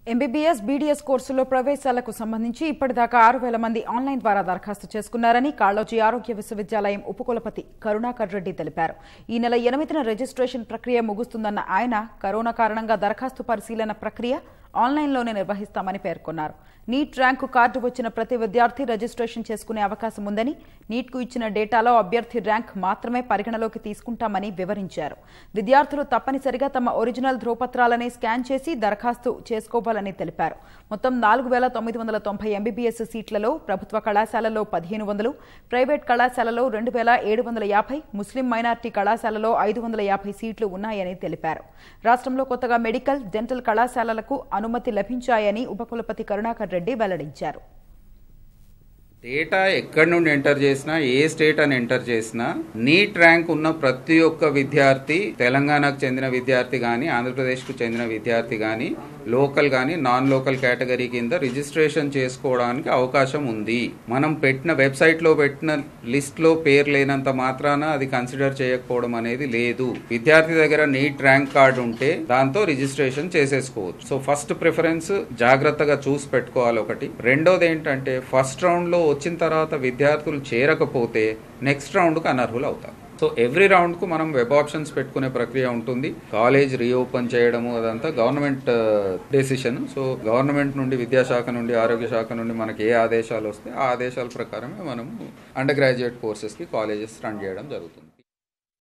MBBS BDS కోర్సుల్లో ప్రవేశాలకు సంబంధించి ఇప్పటిదాకా ఆరు వేల మంది ఆన్లైన్ ద్వారా దరఖాస్తు చేసుకున్నారని కాళోజీ ఆరోగ్య విశ్వవిద్యాలయం ఉపకులపతి కరుణాకర్ రెడ్డి తెలిపారు ఈ నెల ఎనిమిదిన రిజిస్ట్రేషన్ ప్రక్రియ ముగుస్తుందన్న ఆయన కరోనా కారణంగా దరఖాస్తు పరిశీలన ప్రక్రియ ఆన్లైన్లోనే నిర్వహిస్తామని పేర్కొన్నారు నీట్ ర్యాంకు కార్డు వచ్చిన ప్రతి విద్యార్థి రిజిస్ట్రేషన్ చేసుకునే అవకాశం ఉందని నీట్కు ఇచ్చిన డేటాలో అభ్యర్థి ర్యాంక్ మాత్రమే పరిగణలోకి తీసుకుంటామని వివరించారు విద్యార్థులు తప్పనిసరిగా తమ ఒరిజినల్ ధ్రువపత్రాలనే స్కాన్ చేసి దరఖాస్తు చేసుకోవాలని తెలిపారు మొత్తం నాలుగు వేల తొమ్మిది వందల తొంభై ఎంబీబీఎస్ సీట్లలో ప్రభుత్వ కళాశాలలో పదిహేను వందలు ప్రైవేట్ కళాశాలలో రెండు వేల ఏడు వందల యాభై ముస్లిం మైనార్టీ కళాశాలలో ఐదు వందల యాభై సీట్లు ఉన్నాయని తెలిపారు రాష్ట్రంలో కొత్తగా మెడికల్ డెంటల్ కళాశాలలకు అనుమతి లభించాయని ఉపకులపతి కరుణాకర్ రెడ్డి వెల్లడించారు డేటా ఎక్కడి నుండి ఎంటర్ చేసినా ఏ స్టేట్ అని ఎంటర్ చేసినా నీట్ ర్యాంక్ ఉన్న ప్రతి ఒక్క విద్యార్థి తెలంగాణకు చెందిన విద్యార్థి కానీ ఆంధ్రప్రదేశ్కు చెందిన విద్యార్థి కానీ లోకల్ కానీ నాన్ లోకల్ కేటగిరీ కింద రిజిస్ట్రేషన్ చేసుకోవడానికి అవకాశం ఉంది మనం పెట్టిన వెబ్సైట్లో పెట్టిన లిస్ట్లో పేరు లేనంత మాత్రాన అది కన్సిడర్ చేయకపోవడం అనేది లేదు విద్యార్థి దగ్గర నీట్ ర్యాంక్ కార్డు ఉంటే దాంతో రిజిస్ట్రేషన్ చేసేసుకోవచ్చు సో ఫస్ట్ ప్రిఫరెన్స్ జాగ్రత్తగా చూసి పెట్టుకోవాలి ఒకటి రెండోది ఏంటంటే ఫస్ట్ రౌండ్ లో వచ్చిన తర్వాత విద్యార్థులు చేరకపోతే నెక్స్ట్ రౌండ్ కు అనర్హులు అవుతారు సో ఎవ్రీ రౌండ్ కు మనం వెబ్ ఆప్షన్స్ పెట్టుకునే ప్రక్రియ ఉంటుంది కాలేజ్ రీఓపెన్ చేయడము అదంతా గవర్నమెంట్ డెసిషన్ సో గవర్నమెంట్ నుండి విద్యాశాఖ నుండి ఆరోగ్య శాఖ నుండి మనకి ఏ ఆదేశాలు వస్తే ఆ ఆదేశాల ప్రకారమే మనము అండర్ గ్రాడ్యుయేట్ కోర్సెస్ కి కాలేజెస్ రన్ చేయడం జరుగుతుంది